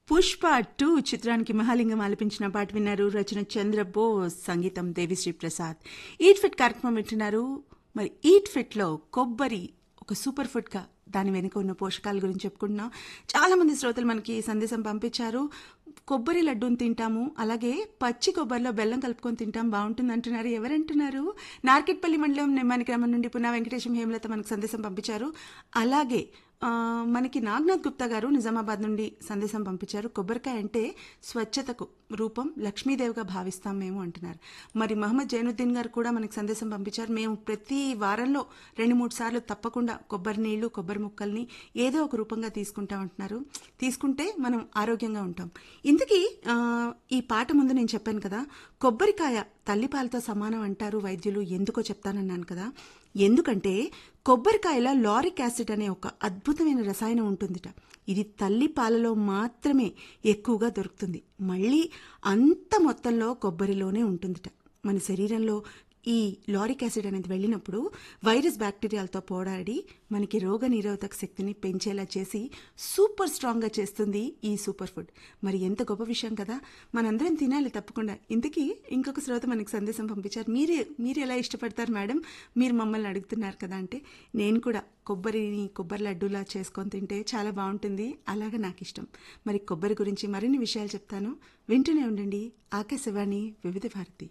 Pushpa two చిత్రానికి మహాలింగం ఆలపించిన పాట విన్నారు రచన చంద్రబోస్ సంగీతం దేవిశ్రీ ప్రసాద్ ఈట్ ఫిట్ కార్యక్రమం వింటున్నారు మరి ఈట్ ఫిట్ లో కొబ్బరి ఒక సూపర్ ఫుడ్ గా దాని వెనుక ఉన్న పోషకాల గురించి చెప్పుకుంటున్నాం చాలా మంది శ్రోతలు మనకి సందేశం పంపించారు కొబ్బరి లడ్డూని తింటాము అలాగే పచ్చి కొబ్బరిలో బెల్లం కలుపుకొని తింటాం బాగుంటుంది అంటున్నారు ఎవరంటున్నారు నార్కెట్పల్లి మండలం నిమ్మాని గ్రామం నుండి పునా వెంకటేశం హేమలత మనకు సందేశం పంపించారు అలాగే ఆ, మనకి నాగ్నాథ్ గుప్తా గారు నిజామాబాద్ నుండి సందేశం పంపించారు కొబ్బరికాయ అంటే స్వచ్ఛతకు రూపం లక్ష్మీదేవిగా భావిస్తాం మేము అంటున్నారు మరి మహమ్మద్ జైనుద్దీన్ గారు కూడా మనకి సందేశం పంపించారు మేము ప్రతి వారంలో రెండు మూడు సార్లు తప్పకుండా కొబ్బరి నీళ్లు కొబ్బరి ముక్కల్ని ఏదో ఒక రూపంగా తీసుకుంటాం అంటున్నారు తీసుకుంటే మనం ఆరోగ్యంగా ఉంటాం ఇంతకీ ఆ, ఈ పాట ముందు నేను చెప్పాను కదా కొబ్బరికాయ తల్లిపాలతో సమానం అంటారు వైద్యులు ఎందుకో చెప్తానన్నాను కదా ఎందుకంటే కొబ్బరికాయలో లారిక్ యాసిడ్ అనే ఒక అద్భుతమైన రసాయనం ఉంటుందిట ఇది తల్లి పాలలో మాత్రమే ఎక్కువగా దొరుకుతుంది మళ్ళీ అంత మొత్తంలో కొబ్బరిలోనే ఉంటుందిట మన శరీరంలో ఈ లారిక్ యాసిడ్ అనేది వెళ్ళినప్పుడు వైరస్ బ్యాక్టీరియాలతో పోరాడి మనకి రోగ నిరోధక శక్తిని పెంచేలా చేసి సూపర్ స్ట్రాంగ్గా చేస్తుంది ఈ సూపర్ ఫుడ్ మరి ఎంత గొప్ప విషయం కదా మనందరం తినాలి తప్పకుండా ఇంతకీ ఇంకొక శ్రోత మనకి సందేశం పంపించారు మీరే మీరు ఎలా ఇష్టపడతారు మేడం మీరు మమ్మల్ని అడుగుతున్నారు కదా అంటే నేను కూడా కొబ్బరిని కొబ్బరి లడ్డూలా చేసుకొని తింటే చాలా బాగుంటుంది అలాగా నాకు ఇష్టం మరి కొబ్బరి గురించి మరిన్ని విషయాలు చెప్తాను వింటూనే ఉండండి ఆకాశవాణి వివిధ భారతి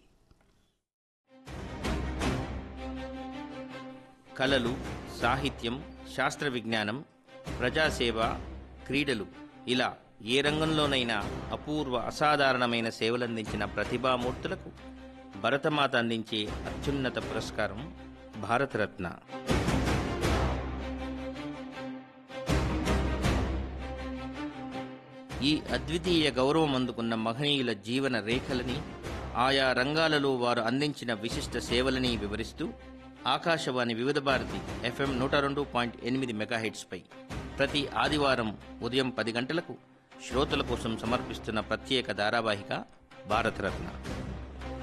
కళలు సాహిత్యం శాస్త్ర విజ్ఞానం ప్రజాసేవ క్రీడలు ఇలా ఏ రంగంలోనైనా అపూర్వ అసాధారణమైన సేవలందించిన ప్రతిభామూర్తులకు భరతమాత అందించే అత్యున్నత పురస్కారం భారతరత్న ఈ అద్వితీయ గౌరవం అందుకున్న మహనీయుల జీవన రేఖలని ఆయా రంగాలలో వారు అందించిన విశిష్ట సేవలని వివరిస్తూ ఆకాశవాణి వివిధ భారతి ఎఫ్ఎం నూట రెండు పాయింట్ ఎనిమిది మెగాహెట్స్పై ప్రతి ఆదివారం ఉదయం పది గంటలకు శ్రోతల కోసం సమర్పిస్తున్న ప్రత్యేక ధారావాహిక భారతరత్న